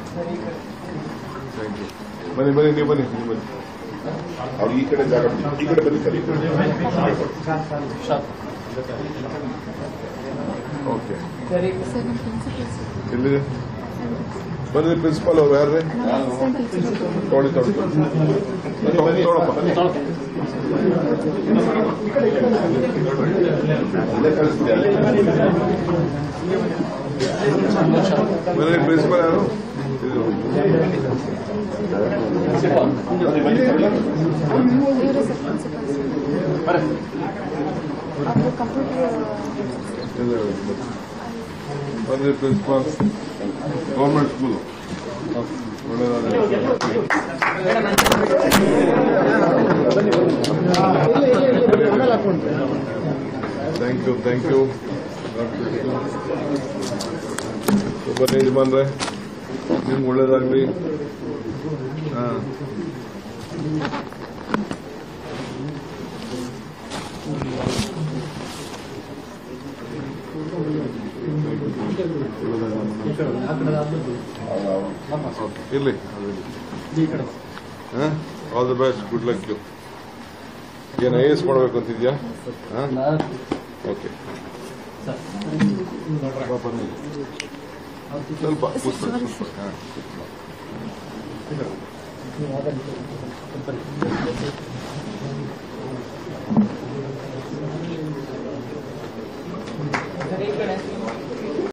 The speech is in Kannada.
ಥ್ಯಾಂಕ್ ಯು ಬನ್ನಿ ಬನ್ನಿ ನೀವು ಬನ್ನಿ ನೀವು ಬನ್ನಿ ಅವ್ರು ಈ ಕಡೆ ಜಾಗ ಬಿಡಿ. ಈ ಕಡೆ ಬನ್ನಿ ಕಲಿ ಓಕೆ Seven principals. ಎಲ್ಲಿದೆ ಬನ್ನಿ ಪ್ರಿನ್ಸಿಪಾಲ್ ಅವ್ರು ಯಾರ್ರಿ Seven teachers. ತೊಗೊಳ್ಳಿ ತೊಗೊಳ್ಳಿ ಬನ್ನಿ ಬನ್ನಿ ತೊಗೊಳಪ್ಪ ಅಲ್ಲೇ ಕಳಿಸ್ತೀವಿ ಅಲ್ಲೇ ಬನ್ನಿ ಪ್ರಿನ್ಸಿಪಾಲ್ ಯಾರು ಇದು ಬನ್ನಿ ಬನ್ನಿ ಕಲಿ. ಇವರೇ ಸರ್ ಪ್ರಿನ್ಸಿಪಲ್ಸ್ ಅವರು ಕಂಪ್ಯೂಟರ್ ಇದು ಬನ್ನಿ principal government school thank you thank you super ಯಜಮಾನ್ರೆ ನಿಮ್ಗೆ ಒಳ್ಳೇದಾಗ್ಲಿ ಹಾಂ ಇರ್ಲಿ all the best good luck you ಏನು ಐ ಎಸ್ ಮಾಡಬೇಕು ಅಂತಿದ್ಯಾ ಓಕೆ ಸ್ವಲ್ಪ ಕೂತ್ಕೊಳ್ಳಿ, ಸ್ವಲ್ಪ. ಹಾ.